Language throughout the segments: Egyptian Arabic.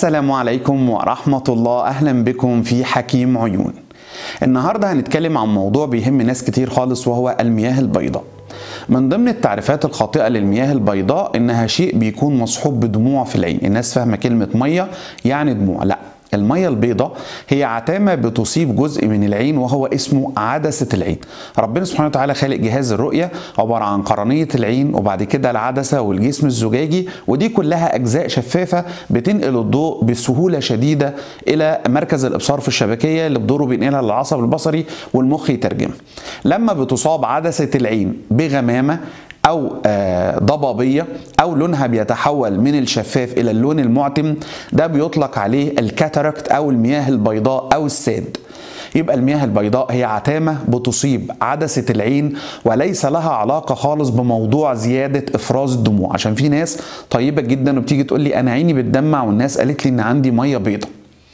السلام عليكم ورحمة الله أهلا بكم في حكيم عيون النهاردة هنتكلم عن موضوع بيهم ناس كتير خالص وهو المياه البيضاء من ضمن التعريفات الخاطئة للمياه البيضاء إنها شيء بيكون مصحوب بدموع في العين الناس فاهمة كلمة مية يعني دموع لا المية البيضاء هي عتامة بتصيب جزء من العين وهو اسمه عدسة العين ربنا سبحانه وتعالى خالق جهاز الرؤية عبارة عن قرنية العين وبعد كده العدسة والجسم الزجاجي ودي كلها أجزاء شفافة بتنقل الضوء بسهولة شديدة إلى مركز الإبصار في الشبكية اللي بدوره بينقلها للعصب البصري والمخ يترجمها لما بتصاب عدسة العين بغمامة او ضبابيه او لونها بيتحول من الشفاف الى اللون المعتم ده بيطلق عليه الكاتاراكت او المياه البيضاء او الساد يبقى المياه البيضاء هي عتامة بتصيب عدسة العين وليس لها علاقة خالص بموضوع زيادة إفراز الدموع عشان في ناس طيبة جدا وبتيجي تقول لي أنا عيني بتدمع والناس قالت لي إن عندي مية بيضة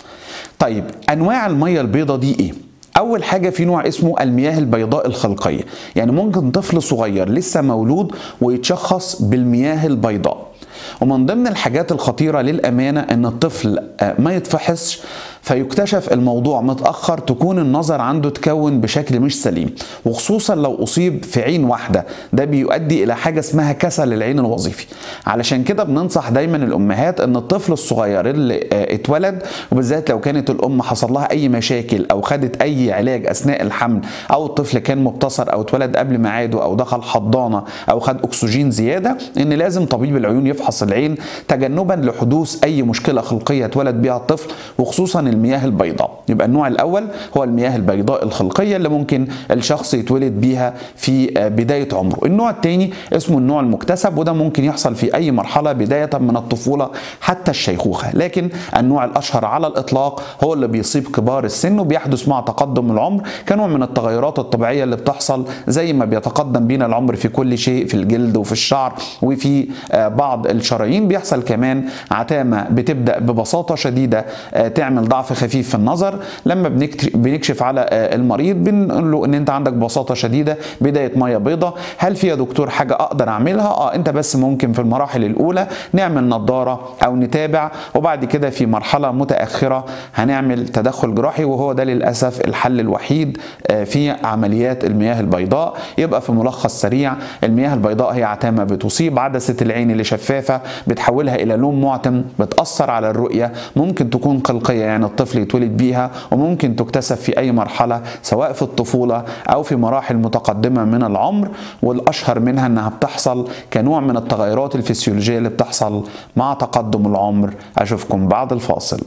طيب أنواع المية البيضة دي إيه؟ اول حاجه في نوع اسمه المياه البيضاء الخلقيه يعني ممكن طفل صغير لسه مولود ويتشخص بالمياه البيضاء ومن ضمن الحاجات الخطيره للامانه ان الطفل ما يتفحصش فيكتشف الموضوع متأخر تكون النظر عنده تكون بشكل مش سليم وخصوصا لو أصيب في عين واحدة ده بيؤدي إلى حاجة اسمها كسل العين الوظيفي علشان كده بننصح دايما الأمهات أن الطفل الصغير اللي اتولد وبالذات لو كانت الأم حصل لها أي مشاكل أو خدت أي علاج أثناء الحمل أو الطفل كان مبتصر أو اتولد قبل ميعاده أو دخل حضانة أو خد أكسجين زيادة إن لازم طبيب العيون يفحص العين تجنبا لحدوث أي مشكلة خلقية اتولد بها الطفل وخصوصا المياه البيضاء يبقى النوع الاول هو المياه البيضاء الخلقيه اللي ممكن الشخص يتولد بيها في بدايه عمره النوع الثاني اسمه النوع المكتسب وده ممكن يحصل في اي مرحله بدايه من الطفوله حتى الشيخوخه لكن النوع الاشهر على الاطلاق هو اللي بيصيب كبار السن وبيحدث مع تقدم العمر كنوع من التغيرات الطبيعيه اللي بتحصل زي ما بيتقدم بينا العمر في كل شيء في الجلد وفي الشعر وفي بعض الشرايين بيحصل كمان عتامه بتبدا ببساطه شديده تعمل ضعف خفيف في النظر لما بنكشف على المريض بنقول له ان انت عندك بساطه شديده بدايه ميه بيضاء هل في يا دكتور حاجه اقدر اعملها اه انت بس ممكن في المراحل الاولى نعمل نظاره او نتابع وبعد كده في مرحله متاخره هنعمل تدخل جراحي وهو ده للاسف الحل الوحيد في عمليات المياه البيضاء يبقى في ملخص سريع المياه البيضاء هي عتامه بتصيب عدسه العين اللي شفافه بتحولها الى لون معتم بتاثر على الرؤيه ممكن تكون قلقيه يعني الطفل يتولد بيها وممكن تكتسب في أي مرحلة سواء في الطفولة أو في مراحل متقدمة من العمر والأشهر منها أنها بتحصل كنوع من التغيرات الفسيولوجية اللي بتحصل مع تقدم العمر أشوفكم بعد الفاصل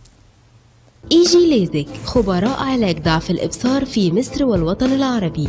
ايجي ليزك خبراء علاج ضعف الابصار في مصر والوطن العربي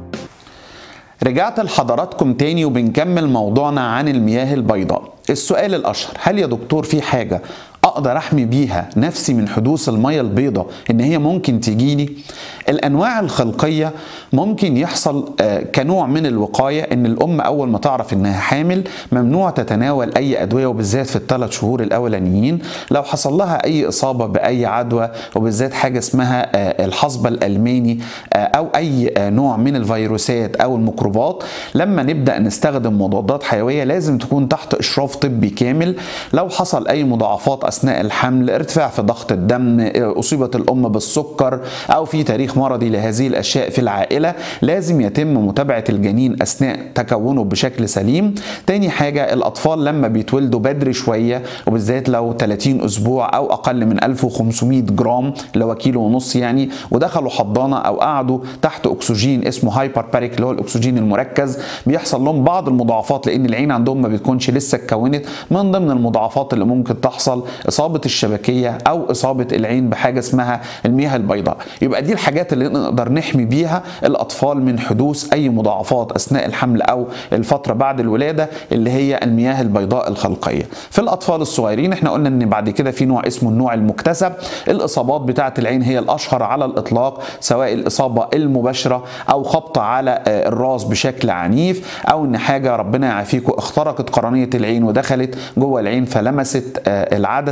رجعت لحضراتكم تاني وبنكمل موضوعنا عن المياه البيضاء السؤال الأشهر هل يا دكتور في حاجة اقدر احمي بيها نفسي من حدوث الميه البيضاء ان هي ممكن تجيني الانواع الخلقيه ممكن يحصل كنوع من الوقايه ان الام اول ما تعرف انها حامل ممنوع تتناول اي ادويه وبالذات في الثلاث شهور الاولانيين لو حصل لها اي اصابه باي عدوى وبالذات حاجه اسمها الحصبه الالماني او اي نوع من الفيروسات او الميكروبات لما نبدا نستخدم مضادات حيويه لازم تكون تحت اشراف طبي كامل لو حصل اي مضاعفات اثناء الحمل ارتفاع في ضغط الدم اصيبت الام بالسكر او في تاريخ مرضي لهذه الاشياء في العائله لازم يتم متابعه الجنين اثناء تكونه بشكل سليم تاني حاجه الاطفال لما بيتولدوا بدري شويه وبالذات لو 30 اسبوع او اقل من 1500 جرام اللي هو كيلو ونص يعني ودخلوا حضانه او قعدوا تحت اكسجين اسمه هايبر باريك اللي هو الاكسجين المركز بيحصل لهم بعض المضاعفات لان العين عندهم ما بتكونش لسه اتكونت من ضمن المضاعفات اللي ممكن تحصل اصابه الشبكيه او اصابه العين بحاجه اسمها المياه البيضاء يبقى دي الحاجات اللي نقدر نحمي بيها الاطفال من حدوث اي مضاعفات اثناء الحمل او الفتره بعد الولاده اللي هي المياه البيضاء الخلقيه في الاطفال الصغيرين احنا قلنا ان بعد كده في نوع اسمه النوع المكتسب الاصابات بتاعه العين هي الاشهر على الاطلاق سواء الاصابه المباشره او خبطه على الراس بشكل عنيف او ان حاجه ربنا يعافيكم اخترقت قرنيه العين ودخلت جوه العين فلمست العدسه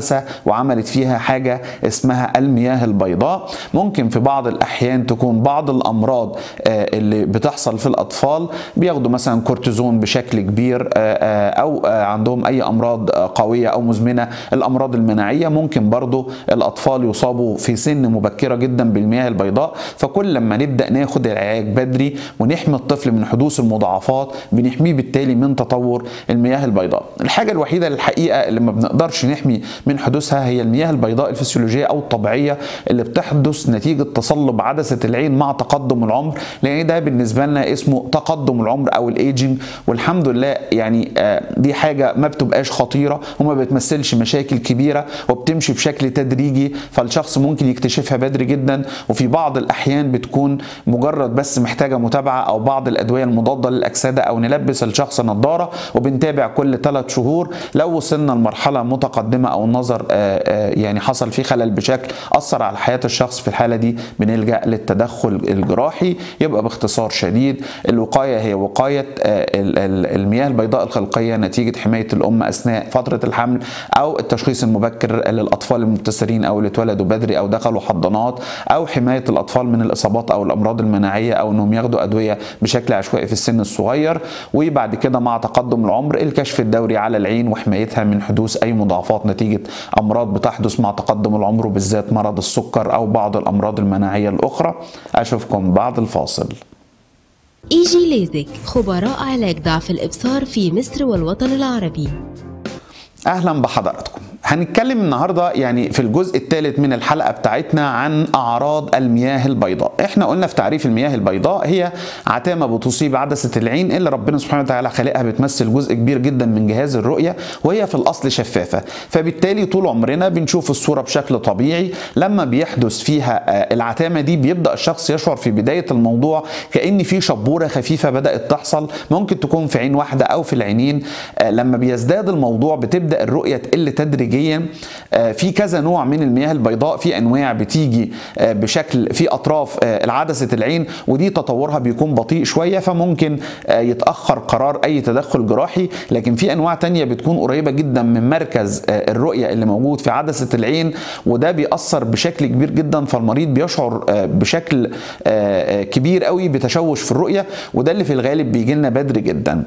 العدسه وعملت فيها حاجه اسمها المياه البيضاء ممكن في بعض الاحيان تكون بعض الامراض اللي بتحصل في الاطفال بياخدوا مثلا كورتيزون بشكل كبير او عندهم اي امراض قويه او مزمنه الامراض المناعيه ممكن برضو الاطفال يصابوا في سن مبكره جدا بالمياه البيضاء فكل لما نبدا ناخد العلاج بدري ونحمي الطفل من حدوث المضاعفات بنحميه بالتالي من تطور المياه البيضاء الحاجه الوحيده الحقيقه اللي ما بنقدرش نحمي من حدوثها هي المياه البيضاء الفسيولوجيه او الطبيعيه اللي بتحدث نتيجه تصلب عدسه العين مع تقدم العمر لان ده بالنسبه لنا اسمه تقدم العمر او الايجنج والحمد لله يعني دي حاجه ما بتبقاش خطيره وما بتمثلش مشاكل كبيره وبتمشي بشكل تدريجي فالشخص ممكن يكتشفها بدري جدا وفي بعض الاحيان بتكون مجرد بس محتاجه متابعه او بعض الادويه المضاده للاكسده او نلبس الشخص نظاره وبنتابع كل ثلاث شهور لو وصلنا لمرحله متقدمه او النظر يعني حصل فيه خلل بشكل اثر على حياه الشخص في الحاله دي بنلجا للتدخل الجراحي يبقى باختصار شديد الوقايه هي وقايه المياه البيضاء الخلقيه نتيجه حمايه الام اثناء فتره الحمل او التشخيص المبكر للاطفال المبتسرين او اللي اتولدوا بدري او دخلوا حضانات او حمايه الاطفال من الاصابات او الامراض المناعيه او انهم ياخدوا ادويه بشكل عشوائي في السن الصغير وبعد كده مع تقدم العمر الكشف الدوري على العين وحمايتها من حدوث اي مضاعفات نتيجه امراض بتحدث مع تقدم العمر وبالذات مرض السكر او بعض الامراض المناعيه الاخرى اشوفكم بعد الفاصل ايجي ليزك خبراء علاج ضعف الابصار في مصر والوطن العربي اهلا بحضراتكم هنتكلم النهارده يعني في الجزء الثالث من الحلقه بتاعتنا عن اعراض المياه البيضاء احنا قلنا في تعريف المياه البيضاء هي عتامه بتصيب عدسه العين اللي ربنا سبحانه وتعالى خالقها بتمثل جزء كبير جدا من جهاز الرؤيه وهي في الاصل شفافه فبالتالي طول عمرنا بنشوف الصوره بشكل طبيعي لما بيحدث فيها العتامه دي بيبدا الشخص يشعر في بدايه الموضوع كان في شبوره خفيفه بدات تحصل ممكن تكون في عين واحده او في العينين لما بيزداد الموضوع بتبدا الرؤيه تقل تدريجيا تدريجيا في كذا نوع من المياه البيضاء في انواع بتيجي بشكل في اطراف العدسه العين ودي تطورها بيكون بطيء شويه فممكن يتاخر قرار اي تدخل جراحي لكن في انواع تانية بتكون قريبه جدا من مركز الرؤيه اللي موجود في عدسه العين وده بيأثر بشكل كبير جدا فالمريض بيشعر بشكل كبير قوي بتشوش في الرؤيه وده اللي في الغالب بيجي لنا بدري جدا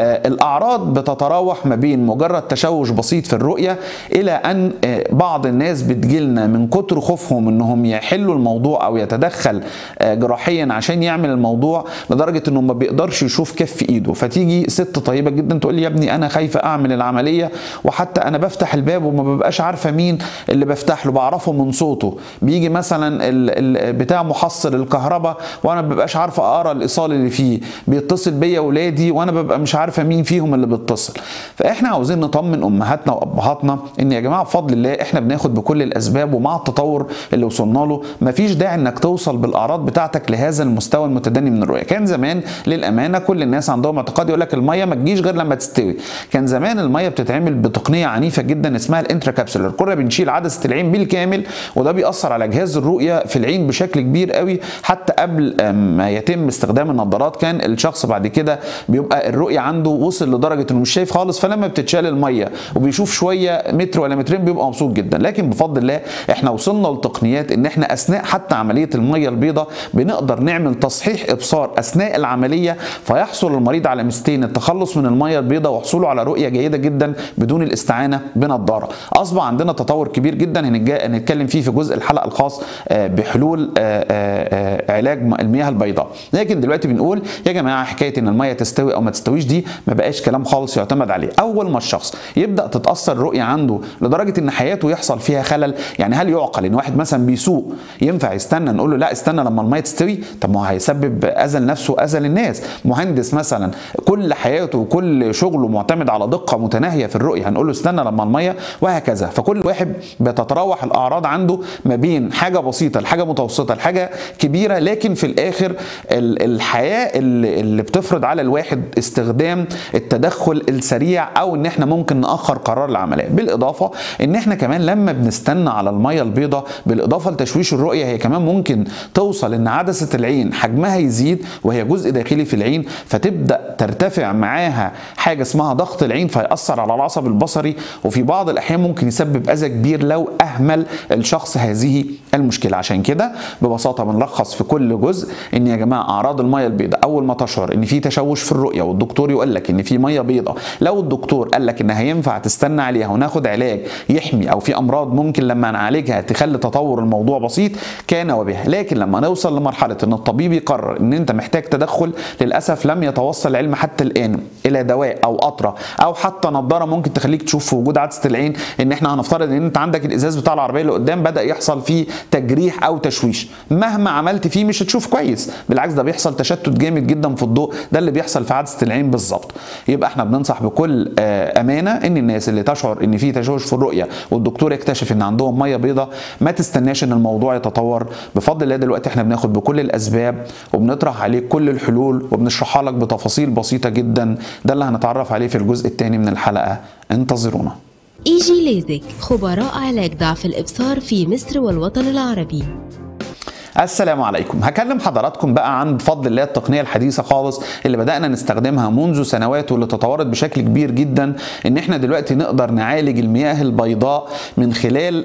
الاعراض بتتراوح ما بين مجرد تشوش بسيط في الرؤيه الى ان بعض الناس بتجيلنا من كتر خوفهم انهم يحلوا الموضوع او يتدخل جراحيا عشان يعمل الموضوع لدرجه انه ما بيقدرش يشوف كف ايده فتيجي ست طيبه جدا تقول لي يا ابني انا خايفه اعمل العمليه وحتى انا بفتح الباب وما ببقاش عارفه مين اللي بفتح له بعرفه من صوته بيجي مثلا بتاع محصل الكهرباء وانا ما ببقاش عارفه اقرا الايصال اللي فيه بيتصل بيا ولادي وانا ببقى مش عارفه مين فيهم اللي بيتصل فاحنا عاوزين نطمن امهاتنا وابهاتنا ان يا جماعه بفضل الله احنا بناخد بكل الاسباب ومع التطور اللي وصلنا له مفيش داعي انك توصل بالاعراض بتاعتك لهذا المستوى المتدني من الرؤيه كان زمان للامانه كل الناس عندهم اعتقاد يقول لك الميه ما تجيش غير لما تستوي كان زمان الميه بتتعمل بتقنيه عنيفه جدا اسمها الانترا كابسولر كنا بنشيل عدسه العين بالكامل وده بيأثر على جهاز الرؤيه في العين بشكل كبير قوي حتى قبل ما يتم استخدام النظارات كان الشخص بعد كده بيبقى الرؤيه عنده وصل لدرجه انه مش شايف خالص فلما بتتشال الميه وبيشوف شويه متر ولا مترين بيبقى مبسوط جدا لكن بفضل الله احنا وصلنا لتقنيات ان احنا اثناء حتى عمليه الميه البيضاء بنقدر نعمل تصحيح ابصار اثناء العمليه فيحصل المريض على مستين التخلص من الميه البيضاء وحصوله على رؤيه جيده جدا بدون الاستعانه بنضاره اصبح عندنا تطور كبير جدا هنتكلم فيه في جزء الحلقه الخاص بحلول علاج المياه البيضاء لكن دلوقتي بنقول يا جماعه حكايه ان الميه تستوي او ما تستويش دي ما بقاش كلام خالص يعتمد عليه اول ما الشخص يبدا تتاثر الرؤيه عنده لدرجه ان حياته يحصل فيها خلل يعني هل يعقل ان واحد مثلا بيسوق ينفع يستنى نقول له لا استنى لما الميه تستوي طب ما هو هيسبب اذى لنفسه واذى للناس مهندس مثلا كل حياته وكل شغله معتمد على دقه متناهيه في الرؤيه هنقول له استنى لما الميه وهكذا فكل واحد بتتراوح الاعراض عنده ما بين حاجه بسيطه لحاجه متوسطه لحاجه كبيره لكن في الاخر الحياه اللي بتفرض على الواحد استخدام التدخل السريع او ان احنا ممكن ناخر قرار العمليه بالاضافه بالاضافه ان احنا كمان لما بنستنى على الميه البيضاء بالاضافه لتشويش الرؤيه هي كمان ممكن توصل ان عدسه العين حجمها يزيد وهي جزء داخلي في العين فتبدا ترتفع معاها حاجه اسمها ضغط العين فيأثر على العصب البصري وفي بعض الاحيان ممكن يسبب اذى كبير لو اهمل الشخص هذه المشكله عشان كده ببساطه بنلخص في كل جزء ان يا جماعه اعراض الميه البيضاء اول ما تشعر ان في تشوش في الرؤيه والدكتور يقول لك ان في ميه بيضاء لو الدكتور قال لك ان هينفع تستنى عليها وناخد علاج يحمي او في امراض ممكن لما نعالجها تخلي تطور الموضوع بسيط كان وبها لكن لما نوصل لمرحله ان الطبيب يقرر ان انت محتاج تدخل للاسف لم يتوصل العلم حتى الان الى دواء او قطره او حتى نظاره ممكن تخليك تشوف في وجود عدسه العين ان احنا هنفترض ان انت عندك الازاز بتاع العربيه اللي قدام بدا يحصل فيه تجريح او تشويش مهما عملت فيه مش هتشوف كويس بالعكس ده بيحصل تشتت جامد جدا في الضوء ده اللي بيحصل في عدسه العين بالظبط يبقى احنا بننصح بكل امانه ان الناس اللي تشعر ان في تشوش في الرؤيه والدكتور يكتشف ان عندهم ميه بيضاء ما تستناش ان الموضوع يتطور بفضل الله دلوقتي احنا بناخد بكل الاسباب وبنطرح عليك كل الحلول وبنشرحها لك بتفاصيل بسيطه جدا ده اللي هنتعرف عليه في الجزء الثاني من الحلقه انتظرونا ايجي ليزك خبراء علاج ضعف الابصار في مصر والوطن العربي السلام عليكم هكلم حضراتكم بقى عن بفضل الله التقنيه الحديثه خالص اللي بدانا نستخدمها منذ سنوات واللي تطورت بشكل كبير جدا ان احنا دلوقتي نقدر نعالج المياه البيضاء من خلال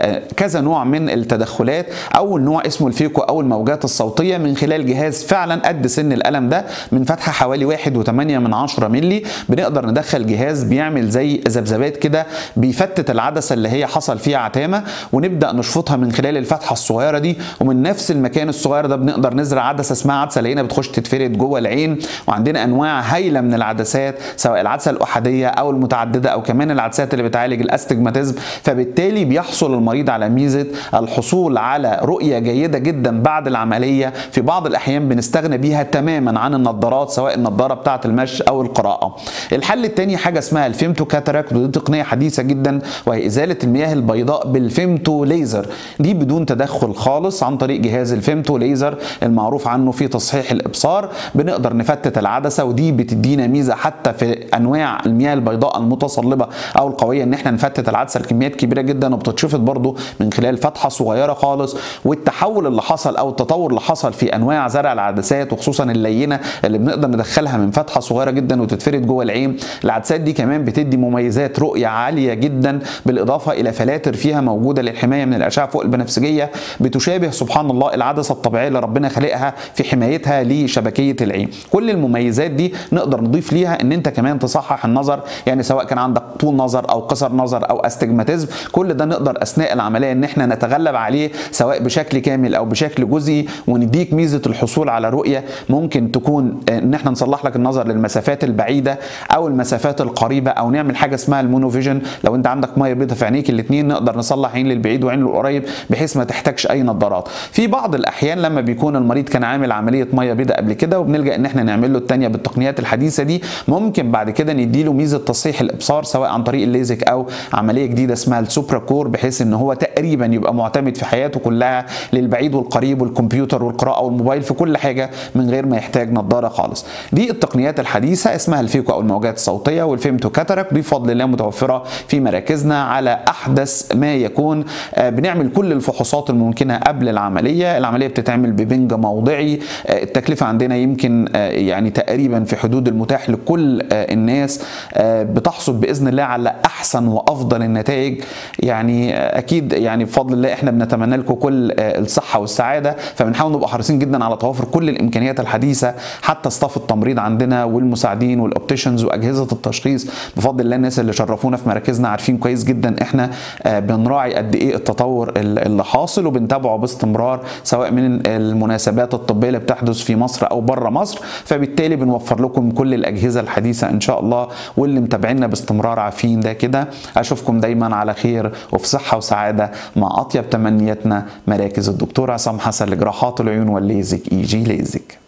كذا نوع من التدخلات اول نوع اسمه الفيكو او الموجات الصوتيه من خلال جهاز فعلا قد سن القلم ده من فتحه حوالي 1.8 من 10 مللي بنقدر ندخل جهاز بيعمل زي ذبذبات كده بيفتت العدسه اللي هي حصل فيها عتامه ونبدا نشفطها من خلال الفتحه الصغيره دي ومن نفس نفس المكان الصغير ده بنقدر نزرع عدسه اسمها عدسه لقينا بتخش تتفرد جوه العين وعندنا انواع هايله من العدسات سواء العدسه الاحاديه او المتعدده او كمان العدسات اللي بتعالج الاستجماتيزم فبالتالي بيحصل المريض على ميزه الحصول على رؤيه جيده جدا بعد العمليه في بعض الاحيان بنستغنى بيها تماما عن النظارات سواء النظاره بتاعه المشي او القراءه الحل الثاني حاجه اسمها الفيمتو كاتاراكت ودي تقنيه حديثه جدا وهي ازاله المياه البيضاء بالفيمتو ليزر دي بدون تدخل خالص عن طريق جهاز الفيمتو ليزر المعروف عنه في تصحيح الابصار بنقدر نفتت العدسه ودي بتدينا ميزه حتى في انواع المياه البيضاء المتصلبه او القويه ان احنا نفتت العدسه لكميات كبيره جدا وبتتشفط برضو من خلال فتحه صغيره خالص والتحول اللي حصل او التطور اللي حصل في انواع زرع العدسات وخصوصا اللينه اللي بنقدر ندخلها من فتحه صغيره جدا وتتفرد جوه العين العدسات دي كمان بتدي مميزات رؤيه عاليه جدا بالاضافه الى فلاتر فيها موجوده للحمايه من الاشعه فوق البنفسجيه بتشابه سبحان الله العدسه الطبيعيه اللي ربنا خلقها في حمايتها لشبكيه العين كل المميزات دي نقدر نضيف ليها ان انت كمان تصحح النظر يعني سواء كان عندك طول نظر او قصر نظر او استجماتيزم كل ده نقدر اثناء العمليه ان احنا نتغلب عليه سواء بشكل كامل او بشكل جزئي ونديك ميزه الحصول على رؤيه ممكن تكون ان احنا نصلح لك النظر للمسافات البعيده او المسافات القريبه او نعمل حاجه اسمها المونوفيجن لو انت عندك ميه بيضاء في عينيك الاثنين نقدر نصلح عين للبعيد وعين للقريب بحيث ما تحتاجش اي نظارات في بعض الاحيان لما بيكون المريض كان عامل عمليه ميه بيضاء قبل كده وبنلجا ان احنا نعمل له الثانيه بالتقنيات الحديثه دي ممكن بعد كده نديله ميزه تصحيح الابصار سواء عن طريق الليزك او عمليه جديده اسمها السوبرا كور بحيث ان هو تقريبا يبقى معتمد في حياته كلها للبعيد والقريب والكمبيوتر والقراءه والموبايل في كل حاجه من غير ما يحتاج نظاره خالص دي التقنيات الحديثه اسمها الفيكو او الموجات الصوتيه والفيمتو كاتاراك بفضل الله متوفره في مراكزنا على احدث ما يكون بنعمل كل الفحوصات الممكنه قبل العمليه العمليه بتتعمل ببنج موضعي التكلفه عندنا يمكن يعني تقريبا في حدود المتاح لكل الناس بتحصل باذن الله على احسن وافضل النتائج يعني اكيد يعني بفضل الله احنا بنتمنى لكم كل الصحه والسعاده فبنحاول نبقى حريصين جدا على توافر كل الامكانيات الحديثه حتى ستاف التمريض عندنا والمساعدين والاوبتيشنز واجهزه التشخيص بفضل الله الناس اللي شرفونا في مراكزنا عارفين كويس جدا احنا بنراعي قد ايه التطور اللي حاصل وبنتابعه باستمرار سواء من المناسبات الطبيه اللي بتحدث في مصر او بره مصر فبالتالي بنوفر لكم كل الاجهزه الحديثه ان شاء الله واللي متابعينا باستمرار عارفين ده كده اشوفكم دايما على خير وفي صحه وسعاده مع اطيب تمنياتنا مراكز الدكتور عصام حسن لجراحات العيون والليزك اي جي ليزك